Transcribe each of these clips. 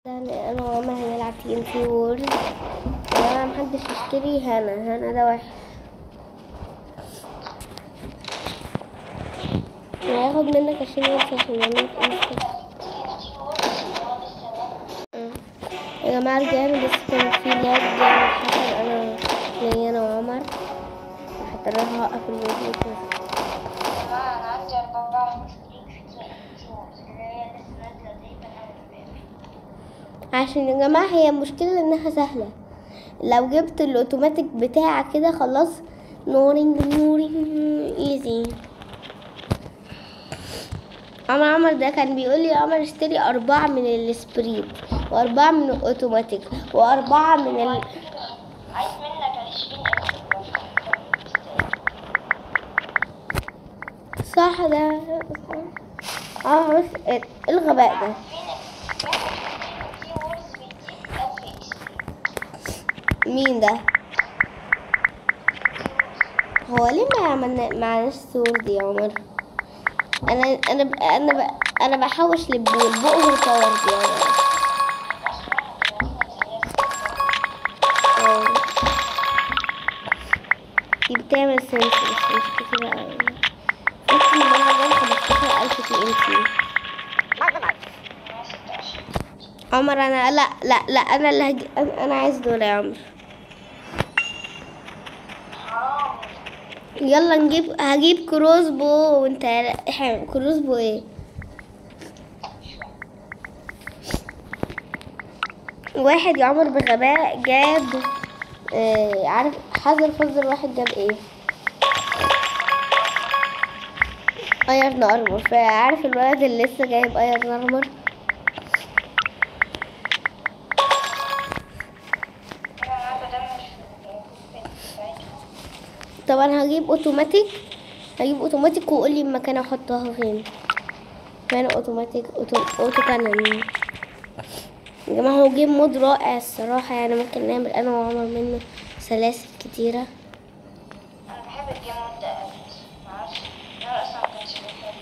يعني انا وماما هنلعب تي ان تي وورز انا محدش يشتري هنا هنا ده واحد هياخد منك عشرين ونص عشان يعمل انستا يا جماعة رجعنا بس كان في لاج جامد حصل انا ليا انا وعمر حتى انا هوقف الفيديو كده جماعة أنا عندي أربعة مشترك في تي إن تي وورز اللي هي لسه نازلة تقريبا أول امبارح عشان يا جماعة هي المشكلة انها سهلة لو جبت الاوتوماتيك بتاعك كده خلاص نورينج نورينج ايزي عمر عمر ده كان بيقول لي يا عمر اشتري أربعة من السبريت وأربعة من الأوتوماتيك وأربعة من ال... عايز منك عشرين ألف صح ده اه بس ايه الغباء ده تي وورز بيديك ألف إكس مين ده هو ليه ما عملنا معناش صور دي يا عمر انا انا ب... انا ب... انا بحوش للبول بقه الباور دي يا عمر اه. دي بتعمل سنس بس مش كتير اوي بس من مرة جاي خمستاشر ألف تي ام تي عمر انا لا لا لا انا اللي هجي... انا أنا عايز دول يا عمر حرام يلا نجيب هجيب كروز بو وانت احنا كروز بو ايه واحد يا عمر بغباء جاب آه عارف حذر فذر واحد جاب ايه ايرن ارمر فعارف الولد اللي لسه جايب ايرن ارمر أنا قاعدة أدمر في الكوكبيت بتاعتهم طبعا هجيب اوتوماتيك هجيب اوتوماتيك وقول لي المكان احطها فين فين اوتوماتيك اوتو, أوتو كانون يا جماعه هو جيم مود رائع الصراحه يعني ممكن نعمل انا وعمر منه سلاسل كتيره أنا بحب الجيم مود ده أوي معرفش أنا أصلا مكنتش بحبه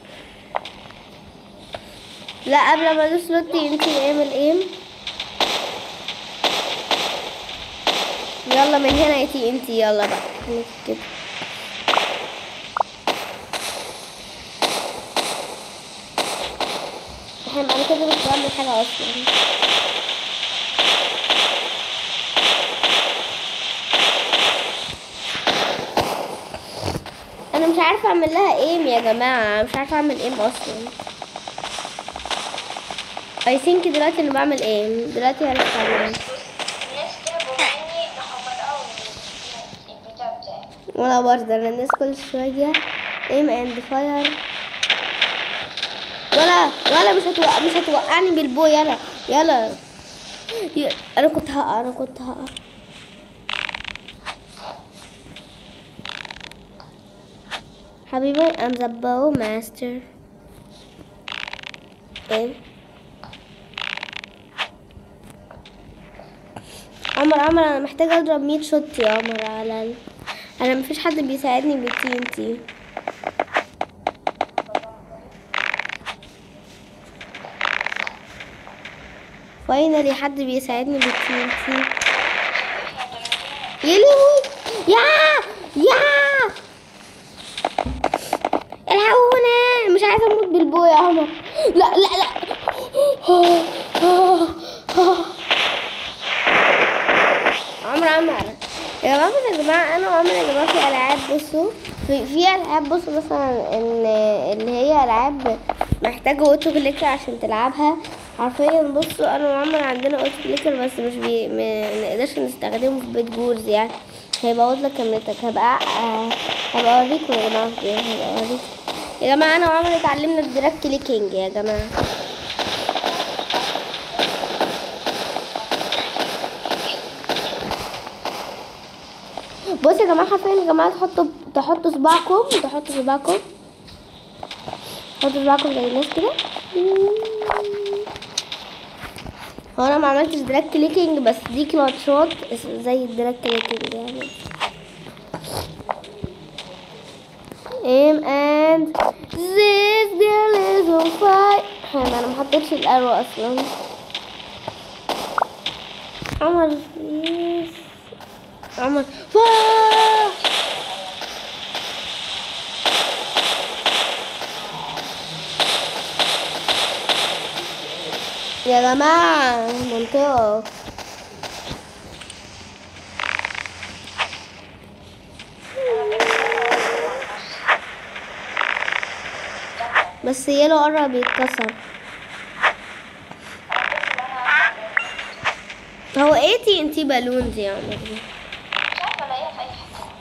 لا قبل ما ادوس لوتي انت اعمل ايم يلا من هنا يا تي انت يلا بقى خليك كده احنا انا كده مش بعمل حاجه اصلا انا مش عارفه اعمل لها ايم يا جماعه مش عارفه اعمل ايم اصلا اي ثينك دلوقتي انا بعمل ايم دلوقتي عرفت اعمل ايم الناس تعبوا مني لحفظوا البتاع بتاعي وانا برضه انا الناس كل شويه ايم اند فاير ولا ولا مش هتوقع مش هتوقعني بالبو يلا يلا ي- انا كنت هقع انا كنت هقع حبيبي I'm the bow master ايه عمر عمر انا محتاجه اضرب 100 شوت يا عمر على ال... انا مفيش حد بيساعدني بالتي ان تي فاينلي حد بيساعدني بالتي ان تي يا لهوي يا يا الحقونا مش عايزه اموت بالبو يا عمر لا لا لا عمر عمر يا جماعة بس يا جماعة أنا وعمر يا جماعة في ألعاب بصوا في, في ألعاب بصوا مثلا إن اللي هي ألعاب محتاجة أوتو كليكر عشان تلعبها حرفيا بصوا أنا وعمر عندنا أوتو كليكر بس مش بي ما نقدرش نستخدمه في بيت جورز يعني هيبوظ لك كاميرتك هبقى آه، هبقى أوريكم يا جماعة هبقى أوريكم يا جماعة أنا وعمر اتعلمنا الدراك كليكينج يا جماعة بصوا يا جماعه حرفيا يا جماعه تحطوا تحطوا صباعكم تحطوا صباعكم تحطوا صباعكم زي الناس كده هو انا ما عملتش دراك كليكينج بس دي كلاتشات زي الدراك كليكينج يعني aim and this girl is on fire انا ما حطيتش الارو اصلا عمر يس عمر فا يا جماعة منطقة بس يلو قرب يتكسر هو ايه تي انتي بالون دي يا عمر مش عارفة الاقيها في اي حتة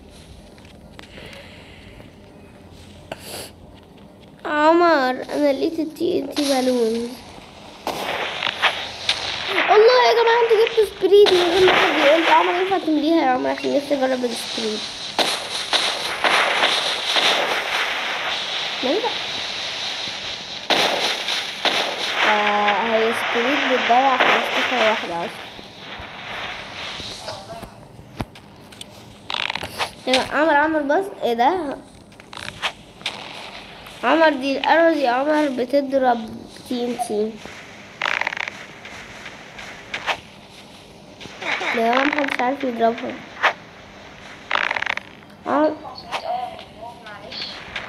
عمر انا لقيت التي انتي بالون الله يا جماعة انتوا جبتوا سبريد من غير ما حد يقول لي عمر ينفع تمليها يا عمر عشان نفسي اجرب السبريد ليه بقى؟ آه هي سبريد بتضيع 15 واحدة اصلا يا عمر عمر بس ايه ده عمر دي الارز يا عمر بتضرب تي ان تي يا جماعة محدش عارف يضربها عمر 500 ايه معلش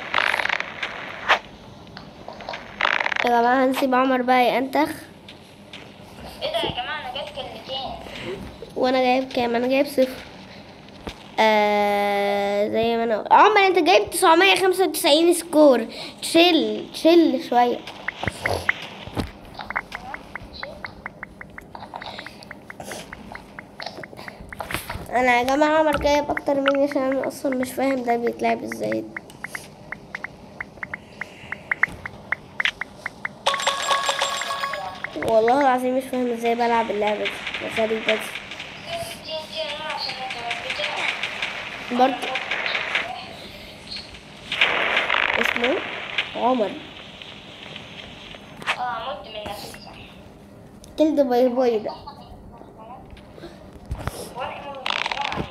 يا جماعة هنسيب عمر بقى ينتخ ايه ده يا جماعة انا جايب كلمتين وانا جايب كام انا جايب صفر آه زي ما انا عمر انت جايب 995 سكور تشيل تشيل شوية انا يا جماعة عمر جايب اكتر مني عشان انا اصلا مش فاهم ده بيتلعب ازاي والله العظيم مش فاهم ازاي بلعب اللعبة دي غريبة دي دي دي انا عشان اتوقع برضه اسمه عمر اه مت من نفسي صح كلد باي باي ده وانا كمان مش فاهم.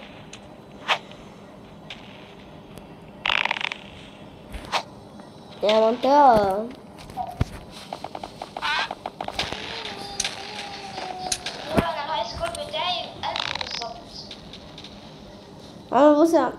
يا منطقة انا الهاي سكور بتاعي 1000 بالظبط عمر بص يا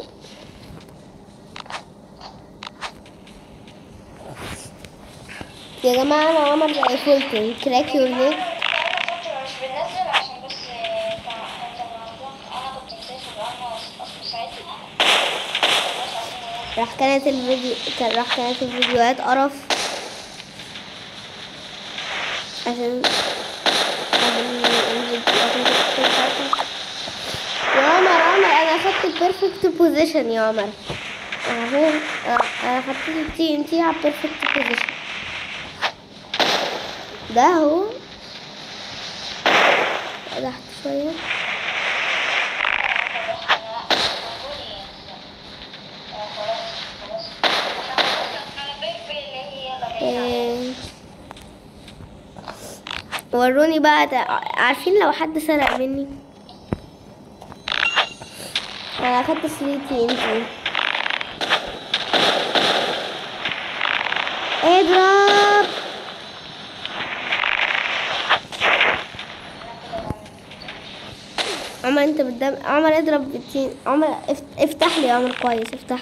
يا جماعة أنا عمر زي فولتن كراك يور نيك انا كنت مش بنزل عشان بس كان كان الموضوع انا كنت مسافر وانا اصلا ساعتها مش عارفين راح كانت الفيديو كان راح كانت الفيديوهات قرف عشان عشان الفيديوهات يا عمر عمر انا اخدت البيرفكت بوزيشن يا عمر عارفين انا حطيت التي ان تي على البيرفكت بوزيشن ده هو تحت شويه إيه. وروني بقى تع- عارفين لو حد سرق مني انا اخدت 3 تي ان تي اضرب عمر انت بتدم عمر اضرب بالتين عمر افت- افتح لي يا عمر كويس افتح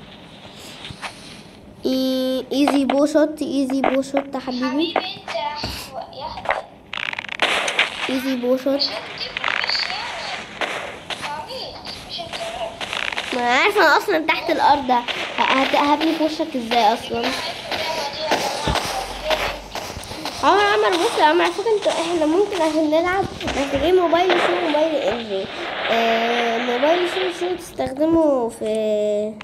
اي... ايزي بو شوت ايزي بو شوت يا حبيبي حبيبي انت يا حبيبي ايزي بو شوت مش انت مش يعني عبيط مش انت ما انا عارفه انا اصلا تحت الارض ه- هت- هبني في وشك ازاي اصلا عمر عمر بص يا عمر على فكره انتوا احنا ممكن عشان نلعب محتاجين موبايل اسمه موبايل انجي آه موبايل اسمه شو تستخدمه في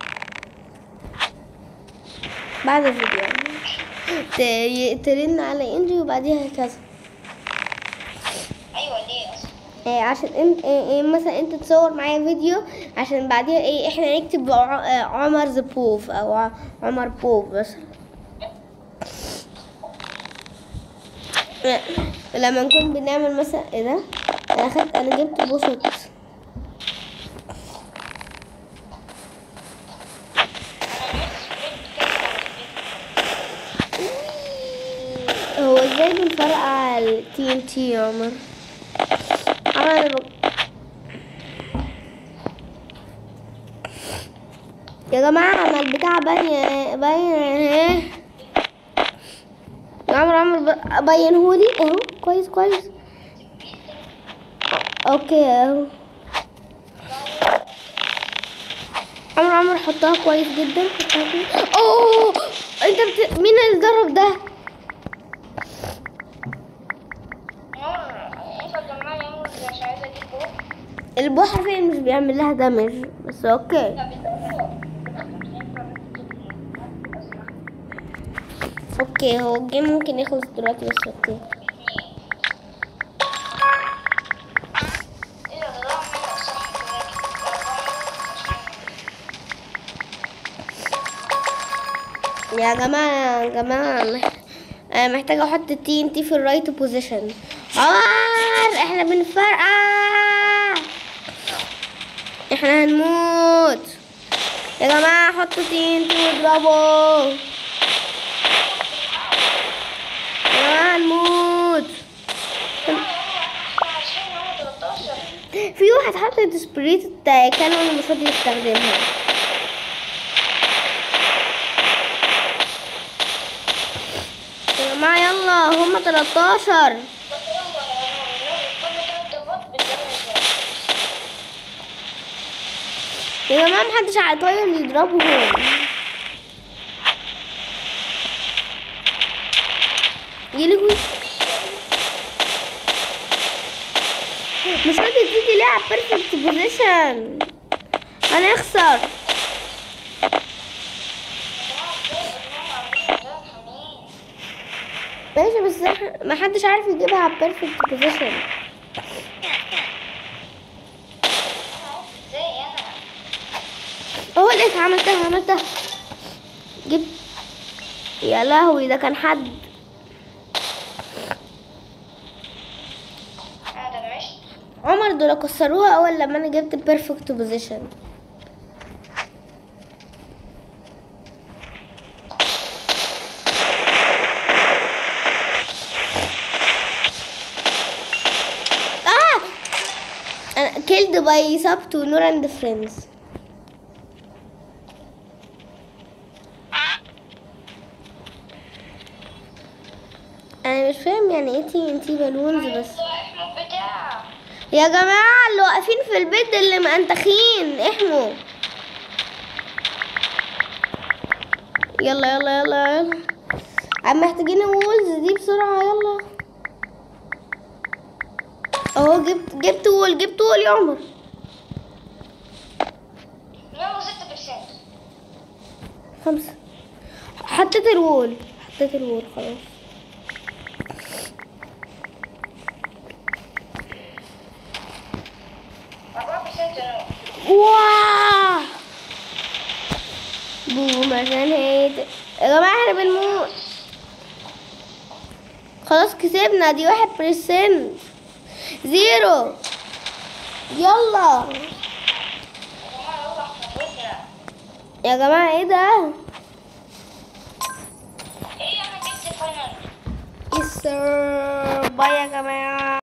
بعد الفيديو يعني ت- ترن على انجي وبعديها كذا ايوه ليه اصلا إيه عشان انت إيه إيه مثلا انت تصور معايا فيديو عشان بعديها ايه احنا نكتب ع- آه، عمر ذا بوف او ع- عمر بوف مثلا لا، لما نكون بنعمل مثلا ايه ده انا خدت انا جبت بوشوت هو ازاي بنفرقع التي ان تي يا عمر عمر انا بق... يا جماعة ما البتاع باين باين اهي يا عمر عمر ب- بينهولي اهو كويس كويس اوكي اهو عمر عمر حطها كويس جدا حطها كويس اوه انت بت... مين اللي ضرب ده نور انت جماعة يا نور مش عايزة اجيب بوك البو حرفيا مش بيعمل لها دامج بس اوكي اوكي هو الجيم ممكن يخلص دلوقتي بس اوكي ايه ده ده منك صح يا جماعة يا جماعة مح- أنا محتاجة أحط التي ان تي في الرايت بوزيشن عمر احنا بنفرقع احنا هنموت يا جماعة حطوا تي ان تي واضربوا يا جماعة هنموت في واحد حط سبريت كانون مش راضي يستخدمها يا جماعة يلا هما 13 يا جماعة محدش عطايا يضربهم يلهوي مش راضي تيجي ليه على بيرفكت بوزيشن هنخسر ماشي بس إح- محدش عارف يجيبها على بيرفكت بوزيشن هو لقيت عملتها عملتها جبت يا لهوي ده كان حد عمر دول كسروها اول لما انا جبت بيرفكت بوزيشن اه انا killed by sub to نور and friends انا مش فاهم يعني ايه تي ان تي بالونز بس يا جماعة اللي واقفين في البيت اللي مأنتخين احموا يلا يلا يلا يلا عم محتاجين الوولز دي بسرعة يلا اهو جبت جبت وول جبت وول يا عمر خمسة حطيت الوول حطيت الوول خلاص واو بوم عشان هيت يا جماعة احنا بنموت خلاص كسبنا دي واحد برسنت زيرو يلا يا جماعة ايه ده يس سير باي يا جماعة